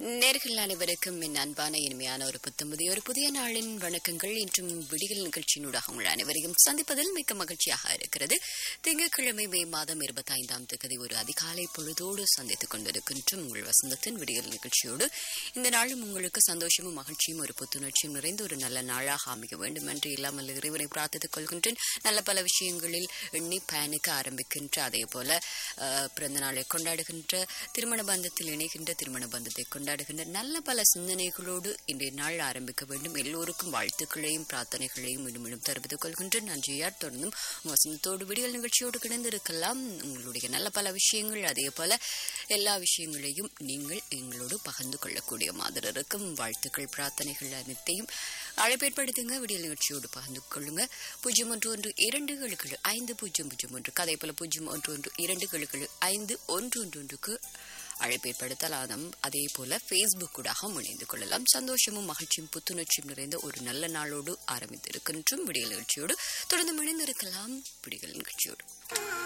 நேர்கள் அனைவருக்கும் என் அன்பான இனிமையான ஒரு புத்தம்புதிய ஒரு புதிய நாளின் வணக்கங்கள் இன்றும் விடியல் நிகழ்ச்சியினூடாக உங்கள் அனைவரையும் சந்திப்பதில் மிக்க மகிழ்ச்சியாக இருக்கிறது திங்கட்கிழமை மே மாதம் இருபத்தி ஐந்தாம் தேதி ஒரு அதிகாலை பொழுதோடு சந்தித்துக் கொண்டிருக்கின்றோம் உங்கள் வசந்தத்தின் விடியல் நிகழ்ச்சியோடு இந்த நாளும் உங்களுக்கு சந்தோஷமும் மகிழ்ச்சியும் ஒரு புத்துணர்ச்சியும் நிறைந்த ஒரு நல்ல நாளாக அமைக்க வேண்டும் என்று இல்லாமல் இறைவனை பிரார்த்தித்துக் கொள்கின்றேன் நல்ல பல விஷயங்களில் எண்ணி பயணிக்க ஆரம்பிக்கின்ற அதே போல அஹ், பிறந்த நாளை கொண்டாடுகின்ற திருமண பந்தத்தில் இணைகின்ற திருமண பந்தத்தை கொண்டாடுகின்ற நல்ல பல சிந்தனைகளோடு இன்றைய நாள் ஆரம்பிக்க வேண்டும் எல்லோருக்கும் வாழ்த்துக்களையும் பிரார்த்தனைகளையும் மீண்டும் மீண்டும் தெரிவித்துக் கொள்கின்றேன் நன்றியார் தொடர்ந்தும் வசந்தத்தோடு விடியல் நிகழ்ச்சியோடு கிடந்திருக்கலாம் உங்களுடைய நல்ல பல விஷயங்கள் அதே போல எல்லா விஷயங்களையும் நீங்கள் எங்களோடு பகிர்ந்து கொள்ளக்கூடிய மாதிரி இருக்கும் வாழ்த்துக்கள் பிரார்த்தனைகள் அனைத்தையும் அழைப்பேற்படுத்துங்க விடியல் நிகழ்ச்சியோடு பகிர்ந்து கொள்ளுங்க பூஜ்ஜியம் ஒன்று ஒன்று இரண்டு ஏழு ஐந்து பூஜ்ஜியம் பூஜ்ஜியம் ஒன்று அதே போல பூஜ்ஜியம் ஒன்று ஒன்று இரண்டு ஏழு ஐந்து ஒன்று ஒன்று ஒன்றுக்கு அழைப்பேற்படுத்தலாம் அதே போல ஃபேஸ்புக் கூடாக இணைந்து கொள்ளலாம் சந்தோஷமும் மகிழ்ச்சியும் புத்துணர்ச்சியும் நிறைந்த ஒரு நல்ல நாளோடு ஆரம்பித்திருக்கின்றோம் விடியல் நிகழ்ச்சியோடு தொடர்ந்து இணைந்திருக்கலாம் விடியல் நிகழ்ச்சியோடு